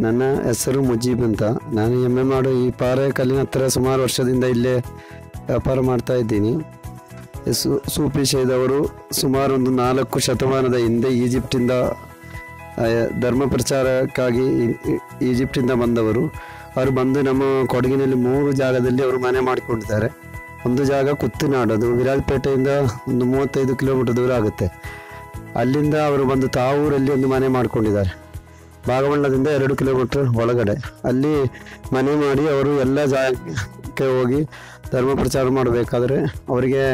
ನನ್ನ ಹೆಸರು ಮುಜೀಬ್ ಅಂತ ನಾನು ಎಮ್ ಎ ಮಾಡು ಈ ಪಾರೆ ಕಲ್ಲಿನ ಹತ್ರ ಸುಮಾರು ವರ್ಷದಿಂದ ಇಲ್ಲೇ ವ್ಯಾಪಾರ ಮಾಡ್ತಾ ಇದ್ದೀನಿ ಈ ಸು ಸೂಫಿ ಶೇದವರು ಸುಮಾರು ಒಂದು ನಾಲ್ಕು ಶತಮಾನದ ಹಿಂದೆ ಈಜಿಪ್ಟಿಂದ ಆ, ಧರ್ಮ ಪ್ರಚಾರಕ್ಕಾಗಿ ಈ- ಈ- ಈಜಿಪ್ಟಿಂದ ಬಂದವರು ಅವರು ಬಂದು ನಮ್ಮ ಕೊಡಗಿನಲ್ಲಿ ಮೂರು ಜಾಗದಲ್ಲಿ ಅವರು ಮನೆ ಮಾಡಿಕೊಂಡಿದ್ದಾರೆ ಒಂದು ಜಾಗ ಕುತ್ತಿನಾಡು ಅದು ವಿರಾಜಪೇಟೆಯಿಂದ ಒಂದು ಮೂವತ್ತೈದು ಕಿಲೋಮೀಟರ್ ದೂರ ಆಗುತ್ತೆ ಅಲ್ಲಿಂದ ಅವರು ಬಂದು ತಾವೂರಲ್ಲಿ ಒಂದು ಮನೆ ಮಾಡ್ಕೊಂಡಿದ್ದಾರೆ ಭಾಗಮಂಡಲದಿಂದ ಎರಡು ಕಿಲೋಮೀಟರ್ ಒಳಗಡೆ ಅಲ್ಲಿ ಮನೆ ಮಾಡಿ ಅವರು ಎಲ್ಲ ಜಾಗಕ್ಕೆ ಹೋಗಿ ಧರ್ಮ ಪ್ರಚಾರ ಮಾಡಬೇಕಾದ್ರೆ ಅವರಿಗೆ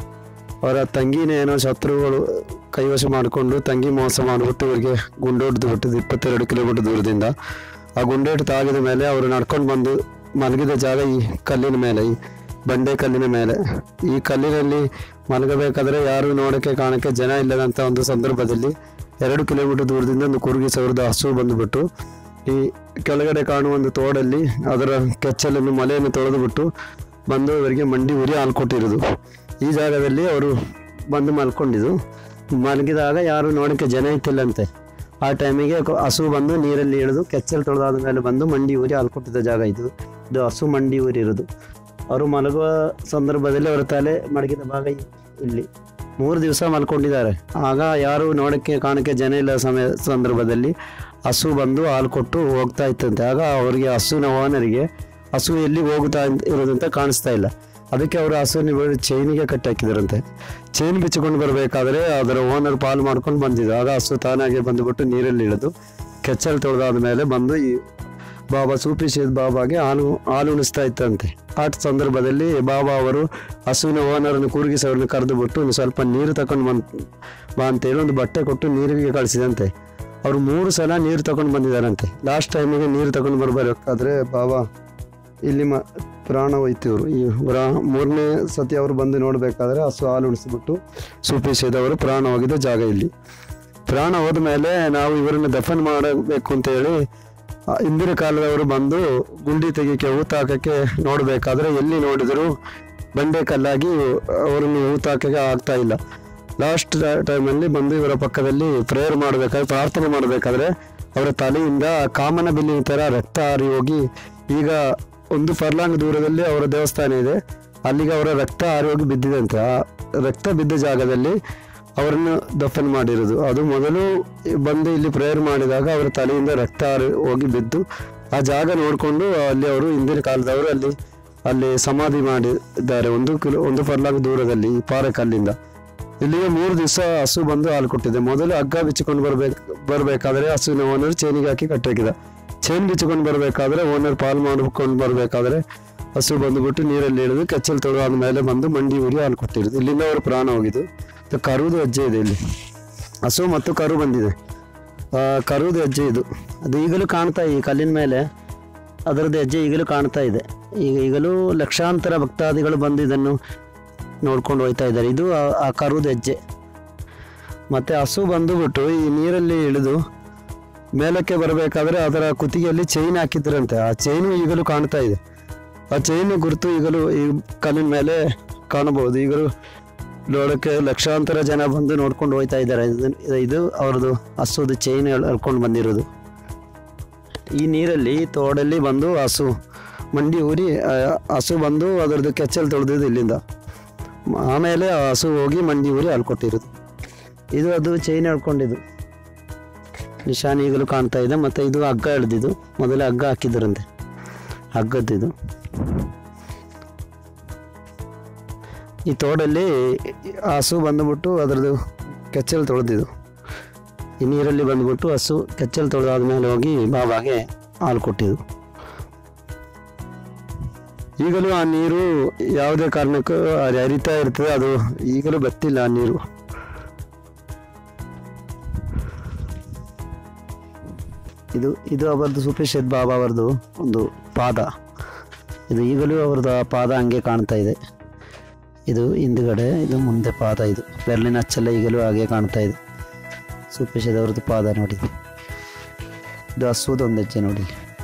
ಅವರ ತಂಗಿನ ಏನೋ ಶತ್ರುಗಳು ಕೈವಶ ಮಾಡಿಕೊಂಡು ತಂಗಿ ಮೋಸ ಮಾಡಿಬಿಟ್ಟು ಇವರಿಗೆ ಗುಂಡೊಡ್ದು ಬಿಟ್ಟಿದ್ದು ಇಪ್ಪತ್ತೆರಡು ಕಿಲೋಮೀಟರ್ ದೂರದಿಂದ ಆ ಗುಂಡೇಟು ತಾಗಿದ ಮೇಲೆ ಅವರು ನಡ್ಕೊಂಡು ಬಂದು ಮಲಗಿದ ಜಾಗ ಈ ಕಲ್ಲಿನ ಮೇಲೆ ಈ ಬಂಡೆ ಕಲ್ಲಿನ ಮೇಲೆ ಈ ಕಲ್ಲಿನಲ್ಲಿ ಮಲಗಬೇಕಾದ್ರೆ ಯಾರು ನೋಡಕ್ಕೆ ಕಾಣಕ್ಕೆ ಜನ ಇಲ್ಲದಂಥ ಒಂದು ಸಂದರ್ಭದಲ್ಲಿ ಎರಡು ಕಿಲೋಮೀಟರ್ ದೂರದಿಂದ ಒಂದು ಕುರುಗಿ ಸವರದ ಹಸು ಬಂದುಬಿಟ್ಟು ಈ ಕೆಳಗಡೆ ಕಾಣುವ ಒಂದು ತೋಡಲ್ಲಿ ಅದರ ಕೆಚ್ಚಲನ್ನು ಮಲೆಯನ್ನು ತೊಳೆದು ಬಿಟ್ಟು ಬಂದು ಇವರಿಗೆ ಮಂಡಿ ಉರಿ ಹಾಲು ಕೊಟ್ಟಿರೋದು ಈ ಜಾಗದಲ್ಲಿ ಅವರು ಬಂದು ಮಲ್ಕೊಂಡಿದ್ದು ಮಲಗಿದಾಗ ಯಾರು ನೋಡೋಕ್ಕೆ ಜನ ಇತ್ತಿಲ್ಲಂತೆ ಆ ಟೈಮಿಗೆ ಕ- ಹಸು ಬಂದು ನೀರಲ್ಲಿ ಇಳಿದು ಕೆಚ್ಚಲು ತೊಳೆದಾದ ಮೇಲೆ ಬಂದು ಮಂಡಿ ಊರಿ ಹಾಲು ಕೊಟ್ಟಿದ್ದ ಜಾಗ ಇದು ಇದು ಹಸು ಮಂಡಿ ಊರಿ ಇರೋದು ಅವರು ಮಲಗುವ ಸಂದರ್ಭದಲ್ಲಿ ಅವರ ತಲೆ ಮಡಗಿದ ಭಾಗ ಇ- ಇಲ್ಲಿ ಮೂರು ದಿವಸ ಮಲ್ಕೊಂಡಿದ್ದಾರೆ ಆಗ ಯಾರು ನೋಡೋಕ್ಕೆ ಕಾಣಕ್ಕೆ ಜನ ಇಲ್ಲ ಸಮಯ ಸಂದರ್ಭದಲ್ಲಿ ಹಸು ಬಂದು ಹಾಲು ಕೊಟ್ಟು ಹೋಗ್ತಾ ಇತ್ತಂತೆ ಆಗ ಅವರಿಗೆ ಹಸುವಿನ ಓನರಿಗೆ ಹಸು ಎಲ್ಲಿ ಹೋಗ್ತಾ ಇನ್- ಇರೋದಂತ ಕಾಣಿಸ್ತಾ ಇಲ್ಲ ಅದಕ್ಕೆ ಅವರು ಹಸುವಿನ ಚೈನಿಗೆ ಕಟ್ಟಿ ಹಾಕಿದಾರಂತೆ ಚೈನ್ ಬಿಚ್ಚಿಕೊಂಡು ಬರಬೇಕಾದ್ರೆ ಅದರ ಓನರ್ ಪಾಲು ಮಾಡ್ಕೊಂಡು ಬಂದಿದ್ದು ಆಗ ಹಸು ತಾನಾಗೆ ಬಂದುಬಿಟ್ಟು ನೀರಲ್ಲಿ ಇಳಿದು ಕೆಚ್ಚಲು ತೊಳೆದಾದ ಮೇಲೆ ಬಂದು ಈ ಬಾಬಾ ಸೂಫಿ ಶೇದ್ ಬಾಬಾಗೆ ಹಾಲು ಹಾಲು ಉಣಿಸ್ತಾ ಇತ್ತಂತೆ ಆ ಸಂದರ್ಭದಲ್ಲಿ ಬಾಬಾ ಅವರು ಹಸುವಿನ ಓನರನ್ನು ಕೂರ್ಗಿಸಿ ಅವ್ರನ್ನ ಕರೆದು ಬಿಟ್ಟು ಒಂದು ಸ್ವಲ್ಪ ನೀರು ತಗೊಂಡು ಬಂದ್ ಬಾ ಅಂತೇಳಿ ಒಂದು ಬಟ್ಟೆ ಕೊಟ್ಟು ನೀರಿಗೆ ಕಳಿಸಿದಂತೆ ಅವರು ಮೂರು ಸಲ ನೀರು ತಗೊಂಡು ಬಂದಿದ್ದಾರಂತೆ ಲಾಸ್ಟ್ ಟೈಮಿಗೆ ನೀರು ತಗೊಂಡು ಬರಬೇಕಾದ್ರೆ ಬಾಬಾ ಇಲ್ಲಿ ಮ ಪ್ರಾಣ ಹೋಯ್ತು ಇವರು ಈ ಬ್ರಾ- ಮೂರನೇ ಸತಿ ಅವರು ಬಂದು ನೋಡಬೇಕಾದ್ರೆ ಹಸು ಹಾಲು ಉಣಿಸ್ಬಿಟ್ಟು ಸೂಫಿ ಶೇದ್ ಅವರು ಪ್ರಾಣ ಹೋಗಿದ್ದ ಜಾಗ ಇಲ್ಲಿ ಪ್ರಾಣ ಹೋದ ಮೇಲೆ ನಾವು ಇವರನ್ನು ದಫನ್ ಮಾಡಬೇಕು ಅಂತ ಹೇಳಿ ಆ, ಹಿಂದಿನ ಕಾಲದವರು ಬಂದು ಗುಂಡಿ ತೆಗಿಕೆ ಊತಾಕಕ್ಕೆ ನೋಡಬೇಕಾದ್ರೆ ಎಲ್ಲಿ ನೋಡಿದರೂ ಬಂಡೆ ಕಲ್ಲಾಗಿ ಅವರನ್ನು ಊತಾಕಕ್ಕೆ ಆಗ್ತಾ ಇಲ್ಲ ಲಾಸ್ಟ್ ಟೈಮಲ್ಲಿ ಬಂದು ಇವರ ಪಕ್ಕದಲ್ಲಿ ಪ್ರೇಯರ್ ಮಾಡಬೇಕಾದ್ರೆ ಪ್ರಾರ್ಥನೆ ಮಾಡಬೇಕಾದ್ರೆ ಅವರ ತಲೆಯಿಂದ ಕಾಮನ ಬಿಲ್ಲಿನ ಥರ ರಕ್ತ ಹಾರಿ ಹೋಗಿ ಈಗ ಒಂದು ಫರ್ಲಾಂಗ್ ದೂರದಲ್ಲಿ ಅವರ ದೇವಸ್ಥಾನ ಇದೆ ಅಲ್ಲಿಗೆ ಅವರ ರಕ್ತ ಹಾರಿ ಹೋಗಿ ಬಿದ್ದಿದಂತೆ ಆ ರಕ್ತ ಬಿದ್ದ ಜಾಗದಲ್ಲಿ ಅವರನ್ನು ದಫನ್ ಮಾಡಿರೋದು ಅದು ಮೊದಲು ಬಂದು ಇಲ್ಲಿ ಪ್ರೇಯರ್ ಮಾಡಿದಾಗ ಅವರ ತಲೆಯಿಂದ ರಕ್ತ ಹಾರಿ ಹೋಗಿ ಬಿದ್ದು ಆ ಜಾಗ ನೋಡಿಕೊಂಡು ಅಲ್ಲಿ ಅವರು ಹಿಂದಿನ ಕಾಲದವರು ಅಲ್ಲಿ ಅಲ್ಲಿ ಸಮಾಧಿ ಮಾಡಿದ್ದಾರೆ ಒಂದು ಕಿಲೋ ಒಂದು ಫರ್ಲಾಂಗ್ ದೂರದಲ್ಲಿ ಈ ಪಾರೆ ಕಲ್ಲಿಂದ ಇಲ್ಲಿಗೆ ಮೂರು ದಿವಸ ಹಸು ಬಂದು ಹಾಲು ಕೊಟ್ಟಿದೆ ಮೊದಲು ಹಗ್ಗ ಬಿಚ್ಚಿಕೊಂಡು ಬರ್ಬೇಕು ಬರಬೇಕಾದ್ರೆ ಹಸುವಿನ ಓನರ್ ಚೈನಿಗೆ ಹಾಕಿ ಕಟ್ಟಾಕಿದ ಚೈನ್ ಬಿಚ್ಚಿಕೊಂಡು ಬರಬೇಕಾದ್ರೆ ಓನರ್ ಪಾಲ್ ಮಾಡ್ಕೊಂಡು ಬರಬೇಕಾದ್ರೆ ಹಸು ಬಂದುಬಿಟ್ಟು ನೀರಲ್ಲಿ ಇಳಿದು ಕೆಚ್ಚಲು ತೊಳೆದಾದ ಮೇಲೆ ಬಂದು ಮಂಡಿ ಊರಿ ಹಾಲು ಕೊಟ್ಟಿರೋದು ಇಲ್ಲಿಂದ ಅವರು ಪ್ರಾಣ ಹೋಗಿದ್ದು ಇದು ಕರುದು ಹೆಜ್ಜೆ ಇದೆ ಇಲ್ಲಿ ಹಸು ಮತ್ತು ಕರು ಬಂದಿದೆ ಆ, ಕರುದು ಹೆಜ್ಜೆ ಇದು ಅದು ಈಗಲೂ ಕಾಣ್ತಾ ಈ ಕಲ್ಲಿನ ಮೇಲೆ ಅದರದ್ದು ಹೆಜ್ಜೆ ಈಗಲೂ ಕಾಣ್ತಾ ಇದೆ ಈಗ ಈಗಲೂ ಲಕ್ಷಾಂತರ ಭಕ್ತಾದಿಗಳು ಬಂದು ಇದನ್ನು ನೋಡ್ಕೊಂಡು ಹೋಗ್ತಾ ಇದ್ದಾರೆ ಇದು ಆ- ಆ ಕರುದ ಹೆಜ್ಜೆ ಮತ್ತು ಹಸು ಬಂದುಬಿಟ್ಟು ಈ ನೀರಲ್ಲಿ ಇಳಿದು ಮೇಲಕ್ಕೆ ಬರಬೇಕಾದ್ರೆ ಅದರ ಕುತ್ತಿಗೆಯಲ್ಲಿ ಚೈನ್ ಹಾಕಿದ್ರಂತೆ ಆ ಚೈನು ಈಗಲೂ ಕಾಣ್ತಾ ಇದೆ ಆ ಚೈನ್ ಗುರುತು ಈಗಲೂ ಈ ಕಲ್ಲಿನ ಮೇಲೆ ಕಾಣಬಹುದು ಈಗಲೂ ನೋಡೋಕ್ಕೆ ಲಕ್ಷಾಂತರ ಜನ ಬಂದು ನೋಡ್ಕೊಂಡು ಹೋಗ್ತಾ ಇದ್ದಾರೆ ಇದು- ಇದು ಅವ್ರದ್ದು ಹಸುದು ಚೈನ್ ಎಳ್ಕೊಂಡು ಬಂದಿರೋದು ಈ ನೀರಲ್ಲಿ ತೋಡಲ್ಲಿ ಬಂದು ಹಸು ಮಂಡಿ ಊರಿ ಆ, ಹಸು ಬಂದು ಅದರದ್ದು ಕೆಚ್ಚಲು ತೊಳೆದಿದ್ದು ಇಲ್ಲಿಂದ ಆಮೇಲೆ ಆ ಹಸು ಹೋಗಿ ಮಂಡಿ ಊರಿ ಹಾಲು ಕೊಟ್ಟಿರೋದು ಇದು ಅದು ಚೈನ್ ಎಳ್ಕೊಂಡಿದ್ದು ನಿಶಾನ್ ಈಗಲೂ ಕಾಣ್ತಾ ಇದೆ ಮತ್ತು ಇದು ಹಗ್ಗ ಎಳ್ದಿದ್ದು ಮೊದಲೇ ಹಗ್ಗ ಹಾಕಿದ್ರಂತೆ ಹಗ್ಗದ್ದಿದು ಈ ತೋಡಲ್ಲಿ ಆ ಹಸು ಬಂದುಬಿಟ್ಟು ಅದರದ್ದು ಕೆಚ್ಚಲು ತೊಳೆದಿದ್ದು ಈ ನೀರಲ್ಲಿ ಬಂದ್ಬಿಟ್ಟು ಹಸು ಕೆಚ್ಚಲು ತೊಳೆದಾದ ಮೇಲೆ ಹೋಗಿ ಬಾಬಾಗೆ ಹಾಲು ಕೊಟ್ಟಿದ್ದು ಈಗಲೂ ಆ ನೀರು ಯಾವುದೇ ಕಾರಣಕ್ಕೂ ಅದು ಹರಿತಾ ಇರ್ತದೆ ಅದು ಈಗಲೂ ಗೊತ್ತಿಲ್ಲ ಆ ನೀರು ಇದು ಇದು ಅವರದ್ದು ಸುಪೇಶದ್ ಬಾಬಾ ಅವರದ್ದು ಒಂದು ಪಾದ ಇದು ಈಗಲೂ ಅವ್ರದ್ದು ಆ ಪಾದ ಹಂಗೆ ಕಾಣ್ತಾ ಇದೆ ಇದು ಹಿಂದ್ಗಡೆ ಇದು ಮುಂದೆ ಪಾದ ಇದು ಬೆರಳಿನ ಅಚ್ಚೆಲ್ಲ ಈಗಲೂ ಹಾಗೆ ಕಾಣ್ತಾ ಇದೆ ಸುಪೇಶದ್ ಅವ್ರದ್ದು ಪಾದ ನೋಡಿ ಇದು ಹಸುದೊಂದು ಹೆಜ್ಜೆ ನೋಡಿ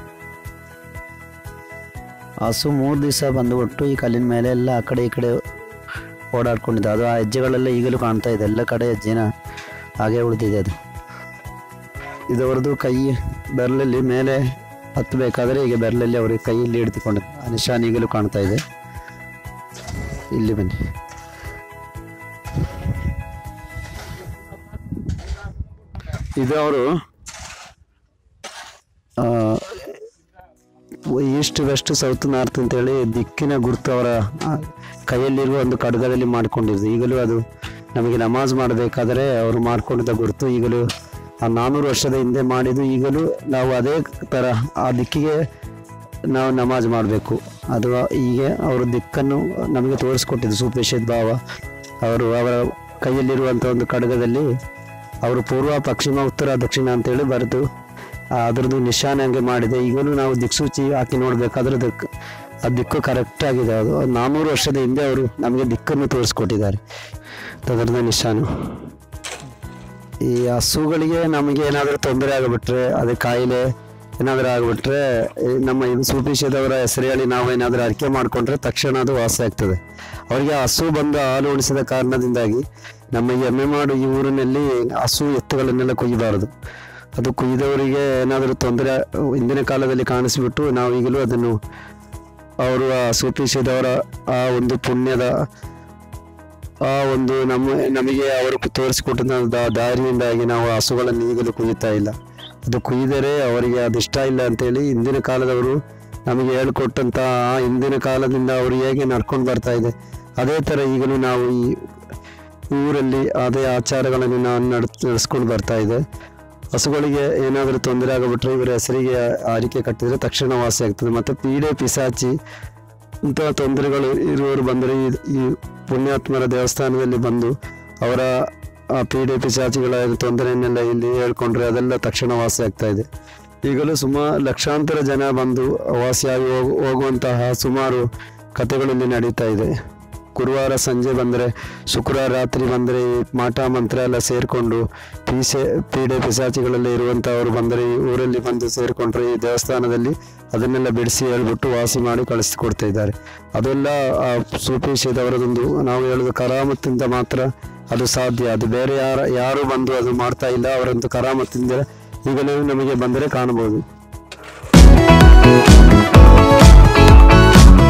ಹಸು ಮೂರು ದಿವಸ ಬಂದುಬಿಟ್ಟು ಈ ಕಲ್ಲಿನ ಮೇಲೆ ಎಲ್ಲ ಆ ಕಡೆ ಈ ಕಡೆ ಓಡಾಡ್ಕೊಂಡಿದೆ ಅದು ಆ ಹೆಜ್ಜೆಗಳೆಲ್ಲ ಈಗಲೂ ಕಾಣ್ತಾ ಇದೆ ಎಲ್ಲ ಕಡೆ ಹೆಜ್ಜೆನ ಹಾಗೆ ಉಳಿದಿದೆ ಅದು ಇದವರದು ಕೈ ಬೆರಳಲ್ಲಿ ಮೇಲೆ ಹತ್ತಬೇಕಾದ್ರೆ ಈಗ ಬೆರಳಲ್ಲಿ ಅವರು ಕೈಯಲ್ಲಿ ಹಿಡಿದುಕೊಂಡು ಆ ನಿಶಾನೆ ಈಗಲೂ ಕಾಣ್ತಾ ಇದೆ ಇಲ್ಲಿ ಬನ್ನಿ ಇದು ಅವರು ಈಸ್ಟ್ ವೆಸ್ಟ್ ಸೌತ್ ನಾರ್ತ್ ಅಂತೇಳಿ ದಿಕ್ಕಿನ ಗುರುತು ಅವರ ಆ, ಕೈಯಲ್ಲಿರುವ ಒಂದು ಖಡ್ಗದಲ್ಲಿ ಮಾಡಿಕೊಂಡಿದ್ದು ಈಗಲೂ ಅದು ನಮಗೆ ನಮಾಜ್ ಮಾಡಬೇಕಾದರೆ ಅವರು ಮಾಡಿಕೊಂಡಿದ್ದ ಗುರುತು ಈಗಲೂ ಆ ನಾನ್ನೂರು ವರ್ಷದ ಹಿಂದೆ ಮಾಡಿದ್ದು ಈಗಲೂ ನಾವು ಅದೇ ಥರ ಆ ದಿಕ್ಕಿಗೆ ನಾವು ನಮಾಜ್ ಮಾಡಬೇಕು ಅದು ಹೀಗೆ ಅವರ ದಿಕ್ಕನ್ನು ನಮಗೆ ತೋರಿಸ್ಕೊಟ್ಟಿದ್ದು ಸೂಪೇಶದ್ ಭಾವ ಅವರು ಅವರ ಕೈಯಲ್ಲಿರುವಂಥ ಒಂದು ಖಡ್ಗದಲ್ಲಿ ಅವರು ಪೂರ್ವ ಪಶ್ಚಿಮ ಉತ್ತರ ದಕ್ಷಿಣ ಅಂತೇಳಿ ಬರೆದು ಆ, ಅದರದ್ದು ನಿಶಾನೆ ಹಂಗೆ ಮಾಡಿದೆ ಈಗಲೂ ನಾವು ದಿಕ್ಸೂಚಿ ಹಾಕಿ ನೋಡಬೇಕಾದ್ರೆ ಅದಕ್ಕೆ ಆ ದಿಕ್ಕು ಕರೆಕ್ಟ್ ಆಗಿದೆ ಅದು ನಾನ್ನೂರು ವರ್ಷದ ಹಿಂದೆ ಅವರು ನಮಗೆ ದಿಕ್ಕನ್ನು ತೋರಿಸ್ಕೊಟ್ಟಿದ್ದಾರೆ ಅದರದ ನಿಶಾನು ಈ ಹಸುಗಳಿಗೆ ನಮಗೆ ಏನಾದರೂ ತೊಂದರೆ ಆಗಿಬಿಟ್ರೆ ಅದೇ ಕಾಯಿಲೆ ಏನಾದರೂ ಆಗಿಬಿಟ್ರೆ ಈ ನಮ್ಮ ಇದು ಸೂಪೀಶದವರ ಹೆಸರು ಹೇಳಿ ನಾವು ಏನಾದರೂ ಅರಿಕೆ ಮಾಡಿಕೊಂಡ್ರೆ ತಕ್ಷಣ ಅದು ವಾಸಿ ಆಗ್ತದೆ ಅವರಿಗೆ ಹಸು ಬಂದು ಹಾಲು ಉಣಿಸಿದ ಕಾರಣದಿಂದಾಗಿ ನಮ್ಮ ಈ ಎಮ್ಮೆ ಮಾಡು ಈ ಊರಿನಲ್ಲಿ ಹಸು ಎತ್ತುಗಳನ್ನೆಲ್ಲ ಕೊಯ್ಯಬಾರದು ಅದು ಕೊಯ್ದವರಿಗೆ ಏನಾದರೂ ತೊಂದರೆ ಹಿಂದಿನ ಕಾಲದಲ್ಲಿ ಕಾಣಿಸಿಬಿಟ್ಟು ನಾವು ಈಗಲೂ ಅದನ್ನು ಅವರು ಆ ಸೂಪೀಶದವರ ಆ ಒಂದು ಪುಣ್ಯದ ಆ ಒಂದು ನಮ್ಮ ನಮಗೆ ಅವರು ತೋರಿಸಿಕೊಟ್ಟ ದಾ- ದಾರಿಯಿಂದಾಗಿ ನಾವು ಹಸುಗಳನ್ನು ಈಗಲೂ ಕುಯ್ಯುತ್ತಾ ಇಲ್ಲ ಅದು ಕುಯ್ದರೆ ಅವರಿಗೆ ಅದು ಇಷ್ಟ ಇಲ್ಲ ಅಂತೇಳಿ ಹಿಂದಿನ ಕಾಲದವರು ನಮಗೆ ಹೇಳ್ಕೊಟ್ಟಂತ ಆ ಹಿಂದಿನ ಕಾಲದಿಂದ ಅವರು ಹೇಗೆ ನಡ್ಕೊಂಡು ಬರ್ತಾ ಇದೆ ಅದೇ ಥರ ಈಗಲೂ ನಾವು ಈ ಊರಲ್ಲಿ ಅದೇ ಆಚಾರಗಳನ್ನು ನಾವು ನಡ್ ನಡೆಸ್ಕೊಂಡು ಬರ್ತಾ ಇದೆ ಹಸುಗಳಿಗೆ ಏನಾದರೂ ತೊಂದರೆ ಆಗಿಬಿಟ್ರೆ ಇವರ ಹೆಸರಿಗೆ ಆರಿಕೆ ಕಟ್ಟಿದರೆ ತಕ್ಷಣ ವಾಸಿ ಆಗ್ತದೆ ಮತ್ತು ಪೀಡೆ ಪಿಸಾಚಿ ಇಂತಹ ತೊಂದರೆಗಳು ಇರುವವರು ಬಂದರೆ ಈ- ಈ ಪುಣ್ಯಾತ್ಮರ ದೇವಸ್ಥಾನದಲ್ಲಿ ಬಂದು ಅವರ ಆ ಪೀಡೆ ಪಿಶಾಚಿಗಳ ತೊಂದರೆಯನ್ನೆಲ್ಲ ಇಲ್ಲಿ ಹೇಳ್ಕೊಂಡ್ರೆ ಅದೆಲ್ಲ ತಕ್ಷಣ ವಾಸಿ ಆಗ್ತಾ ಇದೆ ಈಗಲೂ ಸುಮಾರು ಲಕ್ಷಾಂತರ ಜನ ಬಂದು ವಾಸಿಯಾಗಿ ಹೋಗು ಹೋಗುವಂತಹ ಸುಮಾರು ಕಥೆಗಳು ಇಲ್ಲಿ ನಡೀತಾ ಇದೆ ಗುರುವಾರ ಸಂಜೆ ಬಂದರೆ ಶುಕ್ರವಾರ ರಾತ್ರಿ ಬಂದರೆ ಈ ಮಾಟ ಮಂತ್ರ ಎಲ್ಲ ಸೇರಿಕೊಂಡು ಪೀಸೆ ಪೀಡೆ ಪಿಸಾಚಿಗಳಲ್ಲಿ ಇರುವಂಥವರು ಬಂದರೆ ಈ ಊರಲ್ಲಿ ಬಂದು ಸೇರಿಕೊಂಡ್ರೆ ಈ ದೇವಸ್ಥಾನದಲ್ಲಿ ಅದನ್ನೆಲ್ಲ ಬಿಡಿಸಿ ಹೇಳ್ಬಿಟ್ಟು ವಾಸಿ ಮಾಡಿ ಕಳಿಸಿಕೊಡ್ತಾ ಇದ್ದಾರೆ ಅದೆಲ್ಲ ಆ ಸೂಪೇಶದವರದೊಂದು ನಾವು ಹೇಳೋದು ಕರಾಮತ್ತಿಂದ ಮಾತ್ರ ಅದು ಸಾಧ್ಯ ಅದು ಬೇರೆ ಯಾರ ಯಾರು ಬಂದು ಅದು ಮಾಡ್ತಾ ಇಲ್ಲ ಅವರಂತೂ ಕರಾಮತ್ತಿಂದ ಈಗಲೂ ನಮಗೆ ಬಂದರೆ ಕಾಣಬಹುದು